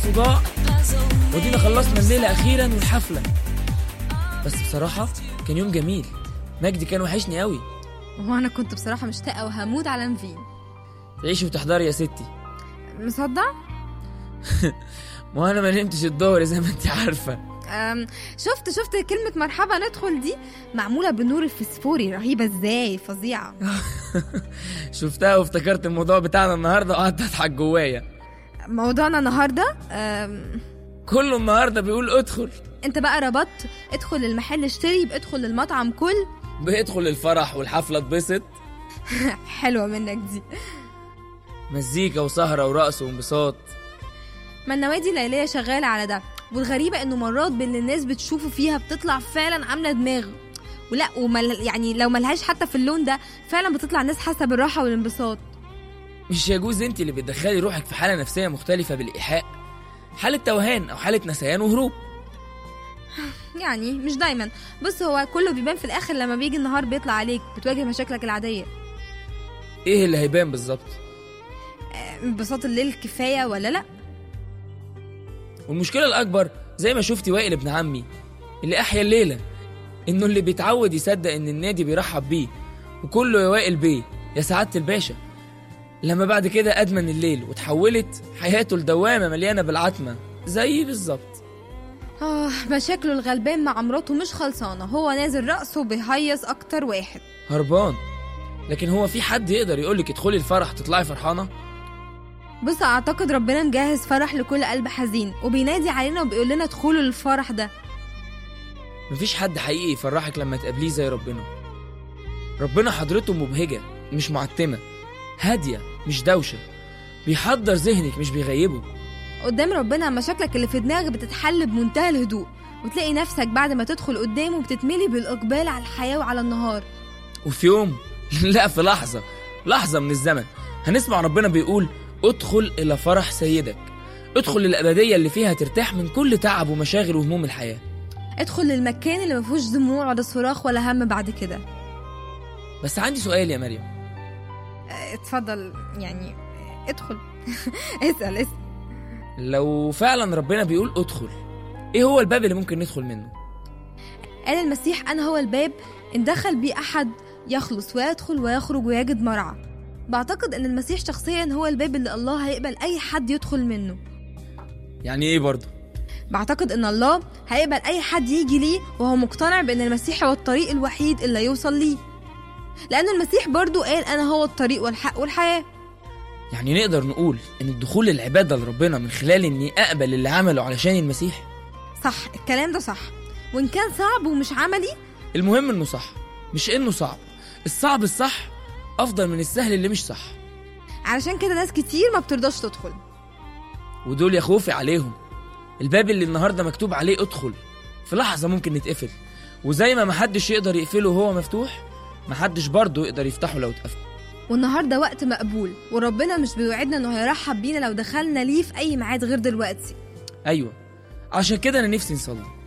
وضاع ودينا خلصنا الليلة أخيرا والحفلة بس بصراحة كان يوم جميل مجدي كان وحشني قوي وانا كنت بصراحه مشتاقه وهموت على نفين تعيشي وتحضري يا ستي مصدق ما انا ما نمتش الظهر زي ما انت عارفة أم، شفت شفت كلمة مرحبا ندخل دي معمولة بالنور الفسفوري رهيبة ازاي فظيعة شفتها وافتكرت الموضوع بتاعنا النهاردة وقعدت اضحك جوايا موضوعنا النهاردة أم، كله النهاردة بيقول ادخل انت بقى ربطت ادخل المحل اشتري بادخل المطعم كل بيدخل الفرح والحفلة اتبسط حلوة منك دي مزيكا وسهرة ورقص وانبساط ما النوادي الليلية شغالة على ده والغريبة انه مرات باللي الناس بتشوفه فيها بتطلع فعلا عاملة دماغ ولا ومل يعني لو ملهاش حتى في اللون ده فعلا بتطلع ناس حاسة بالراحة والانبساط مش يجوز انت اللي بتدخلي روحك في حالة نفسية مختلفة بالإيحاء حالة توهان أو حالة نسيان وهروب يعني مش دايما بص هو كله بيبان في الاخر لما بيجي النهار بيطلع عليك بتواجه مشاكلك العادية ايه اللي هيبان بالظبط انبساط الليل كفاية ولا لا والمشكلة الأكبر زي ما شفتي وائل ابن عمي اللي أحيا الليلة إنه اللي بيتعود يصدق إن النادي بيرحب بيه وكله يا وائل بيه يا سعادة الباشا لما بعد كده أدمن الليل وتحولت حياته لدوامة مليانة بالعتمة زي بالظبط آه مشاكله الغلبان مع مراته مش خلصانة هو نازل رأسه بيهيص أكتر واحد هربان لكن هو في حد يقدر يقولك ادخلي الفرح تطلعي فرحانة بص أعتقد ربنا مجهز فرح لكل قلب حزين وبينادي علينا وبيقول لنا ادخلوا للفرح ده مفيش حد حقيقي يفرحك لما تقابليه زي ربنا ربنا حضرته مبهجة مش معتمة هادية مش دوشة بيحضر ذهنك مش بيغيبه قدام ربنا مشاكلك اللي في دماغك بتتحل بمنتهى الهدوء وتلاقي نفسك بعد ما تدخل قدامه بتتملي بالإقبال على الحياة وعلى النهار وفي يوم لا في لحظة لحظة من الزمن هنسمع ربنا بيقول ادخل إلى فرح سيدك ادخل للأبدية اللي فيها ترتاح من كل تعب ومشاغل وهموم الحياة ادخل للمكان اللي مفيهوش دموع ولا صراخ ولا هم بعد كده بس عندي سؤال يا مريم اه، اتفضل يعني ادخل اسأل اسأل لو فعلا ربنا بيقول ادخل ايه هو الباب اللي ممكن ندخل منه قال المسيح أنا هو الباب إن دخل بي أحد يخلص ويدخل ويخرج ويجد مرعى بعتقد إن المسيح شخصيا هو الباب اللي الله هيقبل أي حد يدخل منه يعني ايه برضه بعتقد إن الله هيقبل أي حد يجي ليه وهو مقتنع بإن المسيح هو الطريق الوحيد اللي يوصل ليه لأنه المسيح برضو قال أنا هو الطريق والحق والحياة يعني نقدر نقول ان الدخول العبادة لربنا من خلال اني اقبل اللي عمله علشان المسيح صح الكلام ده صح وإن كان صعب ومش عملي المهم انه صح مش انه صعب الصعب الصح افضل من السهل اللي مش صح علشان كده ناس كتير ما بترضاش تدخل ودول يا خوفي عليهم الباب اللي النهارده مكتوب عليه ادخل في لحظة ممكن نتقفل وزي ما محدش يقدر يقفله وهو مفتوح محدش برضه يقدر يفتحه لو اتقفل والنهارده وقت مقبول وربنا مش بيوعدنا انه هيرحب بينا لو دخلنا ليه في اي ميعاد غير دلوقتي ايوه عشان كده انا نفسي نصلي